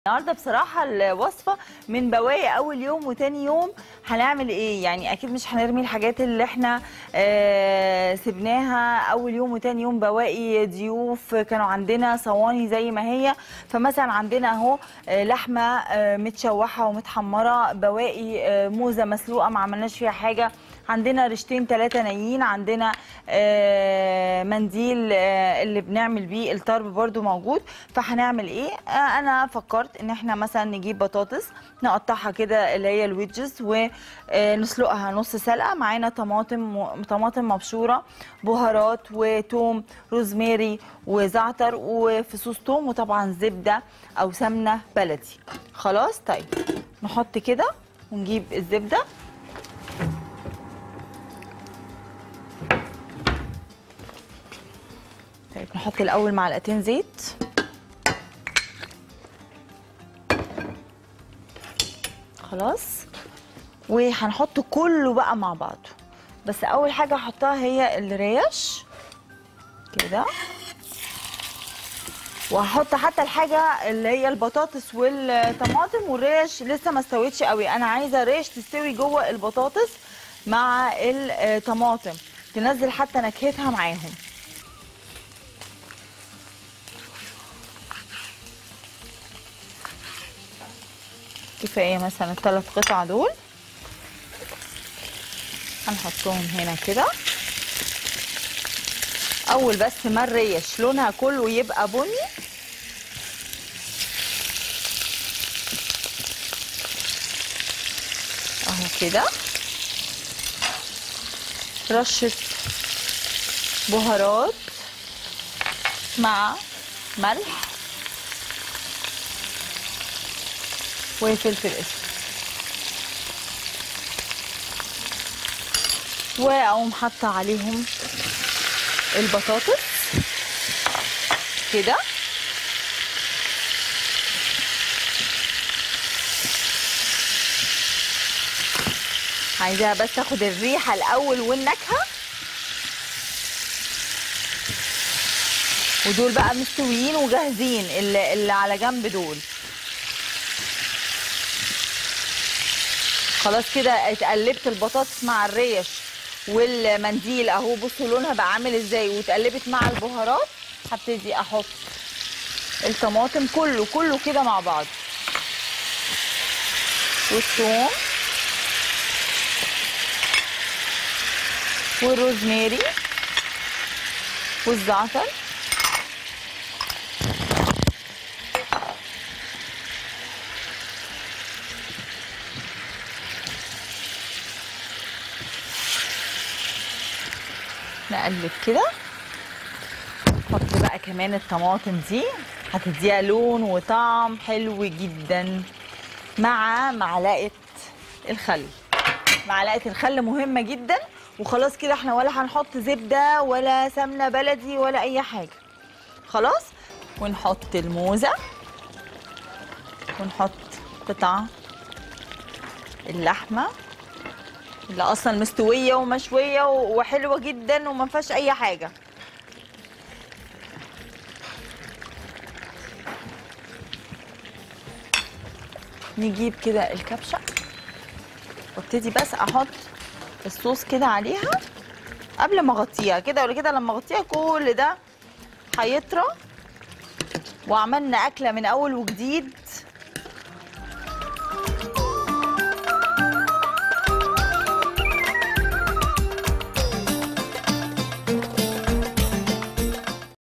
النهارده بصراحه الوصفه من بواقي اول يوم وتاني يوم هنعمل ايه يعني اكيد مش هنرمي الحاجات اللي احنا آه سبناها اول يوم وتاني يوم بواقي ضيوف كانوا عندنا صواني زي ما هي فمثلا عندنا اهو آه لحمه آه متشوحه ومتحمره بواقي آه موزه مسلوقه ما عملناش فيها حاجه عندنا رشتين ثلاثة نايين عندنا آه، منديل آه، اللي بنعمل بيه الطرب برضو موجود فهنعمل ايه آه، انا فكرت ان احنا مثلا نجيب بطاطس نقطعها كده اللي هي الويدجز ونسلقها نص سلقة معانا طماطم طماطم مبشورة بهارات وتوم روزماري وزعتر وفصوص توم وطبعا زبدة او سمنة بلدي خلاص طيب نحط كده ونجيب الزبده طيب نحط الاول معلقتين زيت خلاص وهنحط كله بقى مع بعضه بس اول حاجه هحطها هي الريش كده وهحط حتى الحاجه اللي هي البطاطس والطماطم والريش لسه ما استوتش قوي انا عايزه الريش تستوي جوه البطاطس مع الطماطم تنزل حتى نكهتها معاهم كفايه مثلا الثلاث قطع دول هنحطهم هنا كده اول بس ما الريش لونها كله يبقى بني اهو كده رشه بهارات مع ملح وفلفل اسود واقوم حاطه عليهم البطاطس كده عايزاها بس تاخد الريحه الاول والنكهه ودول بقى مستويين وجاهزين اللي, اللي على جنب دول خلاص كده اتقلبت البطاطس مع الريش والمنديل اهو بصوا لونها بقى عامل ازاي واتقلبت مع البهارات هبتدي احط الطماطم كله كله كده مع بعض والثوم والروزماري والزعتر نقلب كده نحط بقى كمان الطماطم دي هتديها لون وطعم حلو جدا مع معلقه الخل معلقه الخل مهمه جدا وخلاص كده احنا ولا هنحط زبده ولا سمنه بلدي ولا اي حاجه خلاص ونحط الموزه ونحط قطع اللحمه اللي اصلا مستويه ومشويه وحلوه جدا وما فيهاش اي حاجه نجيب كده الكبشه وابتدي بس احط الصوص كده عليها قبل ما اغطيها كده ولا كده لما اغطيها كل ده هيطرى وعملنا اكله من اول وجديد